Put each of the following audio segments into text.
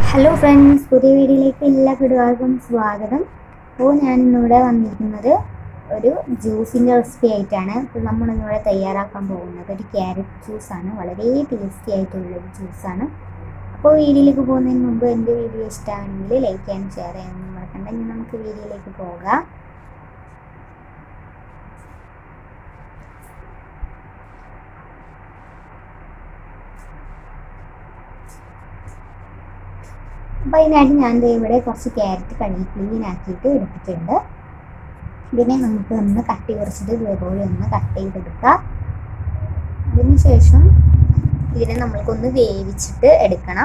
hello friends പുതിയ വീഡിയോയിലേക്ക് എല്ലാ കുടുവാർക്കും സ്വാഗതം അപ്പോൾ ഞാൻ ഇന്നിവിടെ വന്നിരിക്കുന്നത് ഒരു ജ്യൂസിൻ്റെ റെസിപ്പി ആയിട്ടാണ് അപ്പോൾ നമ്മളിന്നിവിടെ തയ്യാറാക്കാൻ പോകുന്നത് ഒരു ക്യാരറ്റ് ജ്യൂസാണ് വളരെ ടേസ്റ്റി ആയിട്ടുള്ളൊരു ജ്യൂസാണ് അപ്പോൾ വീഡിയോയിലേക്ക് പോകുന്നതിന് മുമ്പ് എൻ്റെ വീഡിയോ ഇഷ്ടമാണെങ്കിൽ ലൈക്ക് ചെയ്യാനും ഷെയർ ചെയ്യാനും മറക്കണ്ട ഇനി നമുക്ക് വീഡിയോയിലേക്ക് പോകാം അപ്പോൾ അതിനായിട്ട് ഞാൻ ദേ ഇവിടെ കുറച്ച് ക്യാരറ്റ് കഴുകി ക്ലീൻ ആക്കിയിട്ട് എടുത്തിട്ടുണ്ട് ഇതിനെ നമുക്ക് ഒന്ന് കട്ടി കുറച്ചിട്ട് ഇതേപോലെ ഒന്ന് കട്ട് ചെയ്തെടുക്കുക അതിന് ശേഷം ഇതിനെ നമ്മൾക്കൊന്ന് വേവിച്ചിട്ട് എടുക്കണം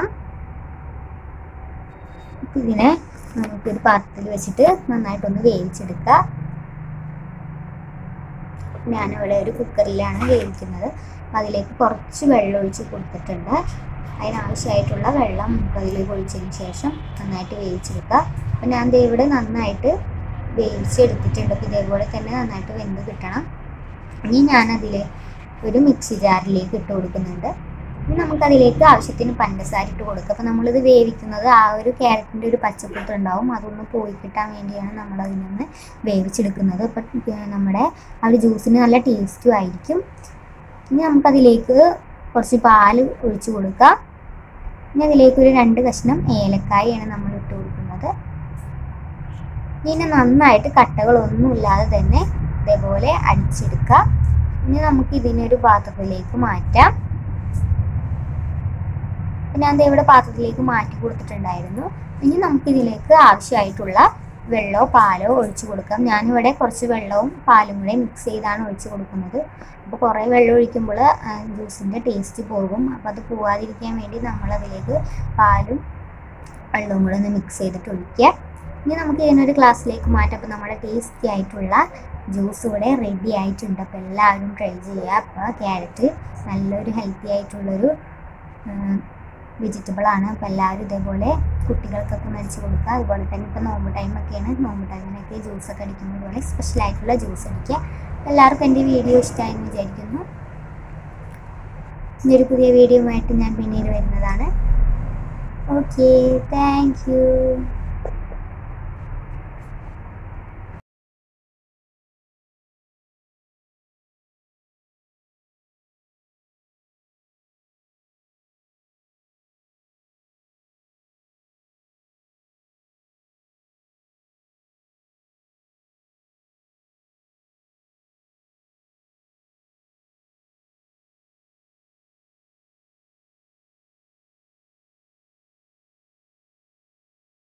അപ്പം ഇതിനെ നമുക്കൊരു പാത്രത്തിൽ വെച്ചിട്ട് നന്നായിട്ടൊന്ന് വേവിച്ചെടുക്കുക ഞാനിവിടെ ഒരു കുക്കറിലാണ് വേവിക്കുന്നത് അതിലേക്ക് കുറച്ച് വെള്ളം ഒഴിച്ച് കൊടുത്തിട്ടുണ്ട് അതിനാവശ്യമായിട്ടുള്ള വെള്ളം നമുക്ക് അതിലേക്ക് ഒഴിച്ചതിന് ശേഷം നന്നായിട്ട് വേവിച്ചെടുക്കുക അപ്പം ഞാൻ ദേ ഇവിടെ നന്നായിട്ട് വേവിച്ചെടുത്തിട്ടുണ്ട് അപ്പോൾ ഇതേപോലെ തന്നെ നന്നായിട്ട് വെന്ത് കിട്ടണം ഇനി ഞാനതിലെ ഒരു മിക്സി ജാറിലേക്ക് ഇട്ട് കൊടുക്കുന്നുണ്ട് ഇനി നമുക്കതിലേക്ക് ആവശ്യത്തിന് പഞ്ചസാര ഇട്ട് കൊടുക്കുക അപ്പോൾ നമ്മളിത് വേവിക്കുന്നത് ആ ഒരു ക്യാരറ്റിൻ്റെ ഒരു പച്ചപ്പുത്ത് ഉണ്ടാവും അതൊന്ന് പോയി കിട്ടാൻ വേണ്ടിയാണ് നമ്മൾ അതിനൊന്ന് വേവിച്ചെടുക്കുന്നത് അപ്പം നമ്മുടെ ആ ഒരു ജ്യൂസിന് നല്ല ടേസ്റ്റും ആയിരിക്കും ഇനി നമുക്കതിലേക്ക് കുറച്ച് പാല് ഒഴിച്ച് കൊടുക്കുക ഇനി അതിലേക്ക് ഒരു രണ്ട് കഷ്ണം ഏലക്കായാണ് നമ്മൾ ഇട്ട് കൊടുക്കുന്നത് ഇനി നന്നായിട്ട് കട്ടകളൊന്നുമില്ലാതെ തന്നെ ഇതേപോലെ അടിച്ചെടുക്കുക ഇനി നമുക്ക് ഇതിനൊരു പാത്രത്തിലേക്ക് മാറ്റാം ഞാൻ ദേ ഇവിടെ പാത്രത്തിലേക്ക് മാറ്റി കൊടുത്തിട്ടുണ്ടായിരുന്നു ഇനി നമുക്കിതിലേക്ക് ആവശ്യമായിട്ടുള്ള വെള്ളമോ പാലോ ഒഴിച്ചു കൊടുക്കാം ഞാനിവിടെ കുറച്ച് വെള്ളവും പാലും കൂടെ മിക്സ് ചെയ്താണ് ഒഴിച്ച് കൊടുക്കുന്നത് അപ്പോൾ കുറേ വെള്ളം ഒഴിക്കുമ്പോൾ ജ്യൂസിൻ്റെ ടേസ്റ്റ് പോകും അപ്പോൾ അത് പോവാതിരിക്കാൻ വേണ്ടി നമ്മളതിലേക്ക് പാലും വെള്ളവും കൂടെ ഒന്ന് മിക്സ് ചെയ്തിട്ട് ഒഴിക്കുക ഇനി നമുക്ക് ഇതിനൊരു ഗ്ലാസ്സിലേക്ക് മാറ്റാം അപ്പോൾ നമ്മുടെ ടേസ്റ്റി ആയിട്ടുള്ള ജ്യൂസ് ഇവിടെ റെഡി ആയിട്ടുണ്ട് അപ്പോൾ എല്ലാവരും ട്രൈ ചെയ്യുക അപ്പോൾ ക്യാരറ്റ് നല്ലൊരു ഹെൽത്തി ആയിട്ടുള്ളൊരു വെജിറ്റബിൾ ആണ് അപ്പോൾ എല്ലാവരും ഇതേപോലെ കുട്ടികൾക്കൊക്കെ മേടിച്ച് കൊടുക്കുക അതുപോലെ തന്നെ ഇപ്പോൾ നോമ്പ് ടൈമൊക്കെയാണ് നോമ്പ് ടൈമിനൊക്കെ ജ്യൂസൊക്കെ അടിക്കുന്നത് പോലെ സ്പെഷ്യൽ ആയിട്ടുള്ള ജ്യൂസ് അടിക്കുക എല്ലാവർക്കും എൻ്റെ വീഡിയോ ഇഷ്ടമായെന്ന് വിചാരിക്കുന്നു ഇനി ഒരു പുതിയ വീഡിയോ ആയിട്ട് ഞാൻ പിന്നീട് വരുന്നതാണ് ഓക്കെ താങ്ക് യു